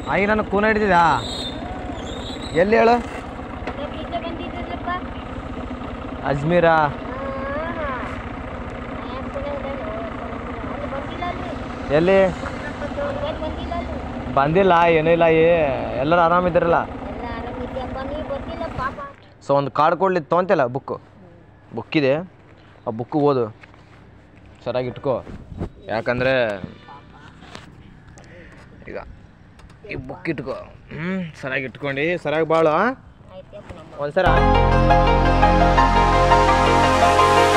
ಆಗಿ ನಾನು ಕೂನ ಹಿಡಿದಿದ್ಯಾ ಎಲ್ಲಿ ಹೇಳು ಇಲ್ಲೇ ಬಂದಿದ್ದಲ್ಲಪ್ಪ ಅಜ್ಮೀರಾ ಅಲ್ಲಿ ಬಂದಿಲ್ಲ ಅಲ್ಲಿ ಎಲ್ಲಿ ಅಲ್ಲಿ ಬಂದಿಲ್ಲ ಅಲ್ಲಿ ಬಂದಿಲ್ಲ ಏನೂ ಇಲ್ಲ ಏ ಎಲ್ಲರೂ ಆರಾಮಿದ್ದೀರಲ್ಲ ಎಲ್ಲ ಆರಾಮಿದ್ಯಪ್ಪ ನೀ ಬಂದಿಲ್ಲ ಪಾಪ ಸೊ ಒಂದು ಕಾರ್ಡ್ ಕೊಡ್ಲಿ ತೊಗೊಂತಿಲ್ಲ ಬುಕ್ಕು ಬುಕ್ಕಿದೆ ಆ ಬುಕ್ಕು ಓದು ಸರಿಯಾಗಿ ಇಟ್ಕೋ ಯಾಕಂದರೆ ಈಗ ಈ ಬುಕ್ ಇಟ್ಕೋ ಹ್ಞೂ ಸರಿಯಾಗಿ ಇಟ್ಕೊಂಡು ಸರಿಯಾಗಿ ಬಾಳು ಆಯ್ತಪ್ಪ ನಮ್ಮ ಒಂದ್ಸರ